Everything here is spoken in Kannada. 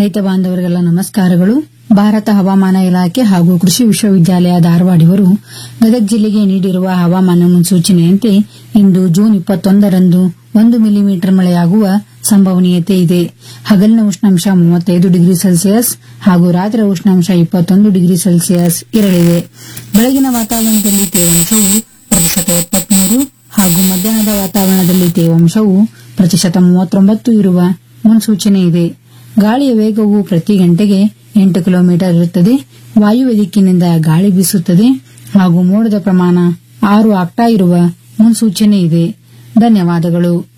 ರೈತ ಬಾಂಧವರಿಗೆಲ್ಲ ನಮಸ್ಕಾರಗಳು ಭಾರತ ಹವಾಮಾನ ಇಲಾಖೆ ಹಾಗೂ ಕೃಷಿ ವಿಶ್ವವಿದ್ಯಾಲಯ ಧಾರವಾಡ ಇವರು ಗದಗ ಜಿಲ್ಲೆಗೆ ನೀಡಿರುವ ಹವಾಮಾನ ಮುನ್ಸೂಚನೆಯಂತೆ ಇಂದು ಜೂನ್ ಇಪ್ಪತ್ತೊಂದರಂದು ಒಂದು ಮಿಲಿಮೀಟರ್ ಮಳೆಯಾಗುವ ಸಂಭವನೀಯತೆ ಇದೆ ಹಗಲಿನ ಉಷ್ಣಾಂಶ ಮೂವತ್ತೈದು ಡಿಗ್ರಿ ಸೆಲ್ಸಿಯಸ್ ಹಾಗೂ ರಾತ್ರಿ ಉಷ್ಣಾಂಶ ಇಪ್ಪತ್ತೊಂದು ಡಿಗ್ರಿ ಸೆಲ್ಸಿಯಸ್ ಇರಲಿದೆ ಬೆಳಗಿನ ವಾತಾವರಣದಲ್ಲಿ ತೇವಾಂಶವು ಪ್ರತಿಶತ ಎಪ್ಪತ್ಮೂರು ಹಾಗೂ ಮಧ್ಯಾಹ್ನದ ವಾತಾವರಣದಲ್ಲಿ ತೇವಾಂಶವು ಪ್ರತಿಶತ ಮೂವತ್ತೊಂಬತ್ತು ಇರುವ ಮುನ್ಸೂಚನೆ ಇದೆ ಗಾಳಿಯ ವೇಗವು ಪ್ರತಿ ಗಂಟೆಗೆ ಎಂಟು ಕಿಲೋಮೀಟರ್ ಇರುತ್ತದೆ ವಾಯುವ್ಯ ದಿಕ್ಕಿನಿಂದ ಗಾಳಿ ಬೀಸುತ್ತದೆ ಹಾಗೂ ಮೋಡದ ಪ್ರಮಾಣ ಆರು ಆಗ್ತಾ ಇರುವ ಮುನ್ಸೂಚನೆ ಇದೆ ಧನ್ಯವಾದಗಳು